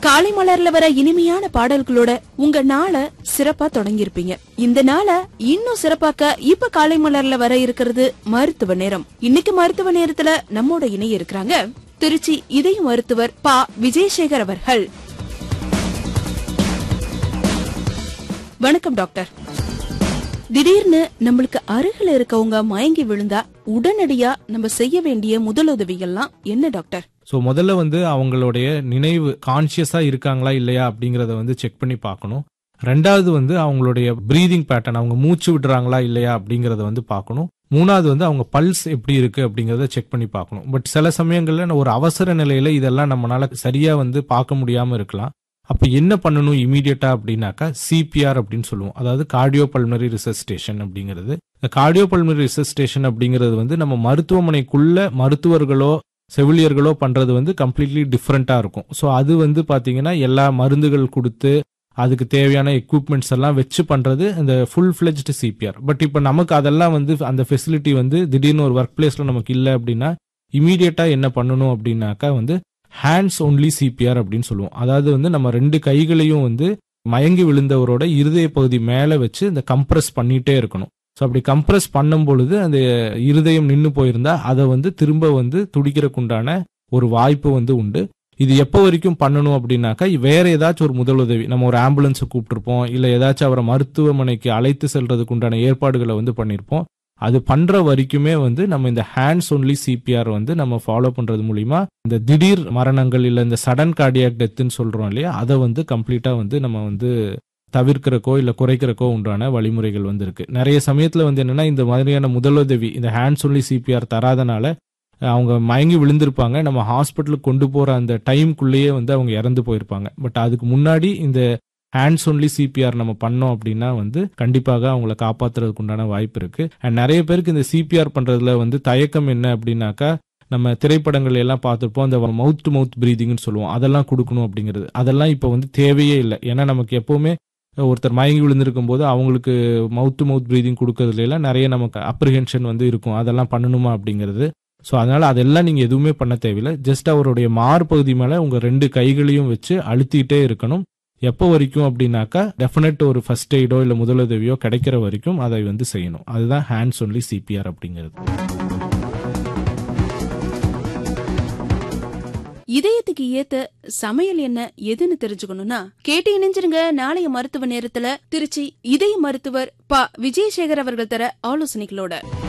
காலை மலர்ல வர இனிமையான பாடல்களோட உங்க நாளை சிறப்பா தொடங்கியிருப்பீங்க இந்த நாளை இன்னும் சிறப்பாக்க இப்ப காலை மலர்ல வர இருக்கிறது மருத்துவ நேரம் இன்னைக்கு மருத்துவ நேரத்துல நம்மோட இணைய இருக்கிறாங்க திருச்சி இதய மருத்துவர் பா விஜயசேகர் அவர்கள் வணக்கம் டாக்டர் திடீர்னு நம்மளுக்கு அருகில இருக்கவங்க மயங்கி விழுந்தா உடனடியா நம்ம செய்ய வேண்டிய முதலுதவிகள்லாம் என்ன டாக்டர் ஸோ முதல்ல வந்து அவங்களுடைய நினைவு கான்சியஸா இருக்காங்களா இல்லையா அப்படிங்கறத வந்து செக் பண்ணி பார்க்கணும் ரெண்டாவது வந்து அவங்களுடைய பிரீதிங் பேட்டர்ன் அவங்க மூச்சு விடுறாங்களா இல்லையா அப்படிங்கறத வந்து பார்க்கணும் மூணாவது வந்து அவங்க பல்ஸ் எப்படி இருக்கு அப்படிங்கறத செக் பண்ணி பார்க்கணும் பட் சில சமயங்கள்ல ஒரு அவசர நிலையில இதெல்லாம் நம்மளால சரியா வந்து பார்க்க முடியாம இருக்கலாம் அப்ப என்ன பண்ணணும் இமீடியட்டா அப்படின்னாக்கா சிபிஆர் அப்படின்னு சொல்லுவோம் அதாவது கார்டியோ பல்மரி ரிசஸ்டேஷன் அப்படிங்கிறது இந்த கார்டியோ பல்மரி ரிசஸ்டேஷன் அப்படிங்கிறது வந்து நம்ம மருத்துவமனைக்குள்ள மருத்துவர்களோ செவிலியர்களோ பண்றது வந்து கம்ப்ளீட்லி டிஃப்ரெண்டா இருக்கும் ஸோ அது வந்து பாத்தீங்கன்னா எல்லா மருந்துகள் கொடுத்து அதுக்கு தேவையான எக்யூப்மெண்ட்ஸ் எல்லாம் வச்சு பண்றது இந்த ஃபுல் ஃபிளெஜ்டு சிபிஆர் பட் இப்போ நமக்கு அதெல்லாம் வந்து அந்த ஃபெசிலிட்டி வந்து திடீர்னு ஒரு ஒர்க் பிளேஸ்ல நமக்கு இல்லை அப்படின்னா இமீடியட்டா என்ன பண்ணணும் அப்படின்னாக்கா வந்து ஹேண்ட்ஸ் ஒன்லி சிபிஆர் அப்படின்னு சொல்லுவோம் அதாவது வந்து நம்ம ரெண்டு கைகளையும் வந்து மயங்கி விழுந்தவரோட இருதய பகுதி மேலே வச்சு இந்த கம்ப்ரஸ் பண்ணிட்டே இருக்கணும் ஸோ அப்படி கம்ப்ரஸ் பண்ணும் பொழுது அந்த இருதயம் நின்று போயிருந்தா அதை வந்து திரும்ப வந்து துடிக்கிறதுக்குண்டான ஒரு வாய்ப்பு வந்து உண்டு இது எப்போ வரைக்கும் பண்ணணும் அப்படின்னாக்கா வேற ஏதாச்சும் ஒரு முதலுதவி நம்ம ஒரு ஆம்புலன்ஸை கூப்பிட்டுருப்போம் இல்லை ஏதாச்சும் அவரை மருத்துவமனைக்கு அழைத்து செல்றதுக்கு உண்டான ஏற்பாடுகளை வந்து பண்ணியிருப்போம் அது பண்ற வரைக்குமே வந்து நம்ம இந்த ஹேண்ட்ஸ் ஒன்லி சிபிஆர் வந்து நம்ம ஃபாலோ பண்றது மூலியமா இந்த திடீர் மரணங்கள் இல்லை இந்த சடன் கார்டியாக் டெத்துன்னு சொல்றோம் இல்லையா அதை வந்து கம்ப்ளீட்டா வந்து நம்ம வந்து தவிர்க்கிறக்கோ இல்லை குறைக்கிறக்கோ உண்டான வழிமுறைகள் வந்து இருக்கு நிறைய சமயத்துல வந்து என்னன்னா இந்த மாதிரியான முதலுதவி இந்த ஹேண்ட்ஸ் ஒன்லி சிபிஆர் தராதனால அவங்க மயங்கி விழுந்திருப்பாங்க நம்ம ஹாஸ்பிட்டலுக்கு கொண்டு போற அந்த டைம்குள்ளேயே வந்து அவங்க இறந்து போயிருப்பாங்க பட் அதுக்கு முன்னாடி இந்த ஹேண்ட்ஸ் ஒன்லி சிபிஆர் நம்ம பண்ணோம் அப்படின்னா வந்து கண்டிப்பாக அவங்கள காப்பாத்துறதுக்கு உண்டான வாய்ப்பு இருக்கு அண்ட் நிறைய பேருக்கு இந்த சிபிஆர் பண்றதுல வந்து தயக்கம் என்ன அப்படின்னாக்கா நம்ம திரைப்படங்கள் எல்லாம் பார்த்துருப்போம் அந்த மவுத் டு மவுத் பிரீதிங்னு சொல்லுவோம் அதெல்லாம் கொடுக்கணும் அப்படிங்கிறது அதெல்லாம் இப்போ வந்து தேவையே இல்லை ஏன்னா நமக்கு எப்பவுமே ஒருத்தர் மயங்கி விழுந்திருக்கும் போது அவங்களுக்கு மவுத் டு மவுத் பிரீதிங் கொடுக்கறதுல எல்லாம் நிறைய நமக்கு அப்ரிஹென்ஷன் வந்து இருக்கும் அதெல்லாம் பண்ணணுமா அப்படிங்கிறது ஸோ அதனால அதெல்லாம் நீங்க எதுவுமே பண்ண தேவையில்லை ஜஸ்ட் அவருடைய மார்பகுதி மேல உங்க ரெண்டு கைகளையும் வச்சு அழுத்திட்டே இருக்கணும் எப்போ வரைக்கும் அப்படின்னாக்கா டெஃபினட் ஒரு ஃபர்ஸ்ட் எய்டோ இல்லை முதலுதவியோ கிடைக்கிற வரைக்கும் அதை வந்து செய்யணும் அதுதான் ஹேண்ட்ஸ் ஒன்லி சிபிஆர் அப்படிங்கிறது இதயத்துக்கு ஏத்த சமையல் என்ன எதுன்னு தெரிஞ்சுக்கணும்னா கேட்டு இணைஞ்சிருங்க நாளைய மருத்துவ நேரத்துல திருச்சி இதய மருத்துவர் ப விஜயசேகர் அவர்கள் தர ஆலோசனைகளோட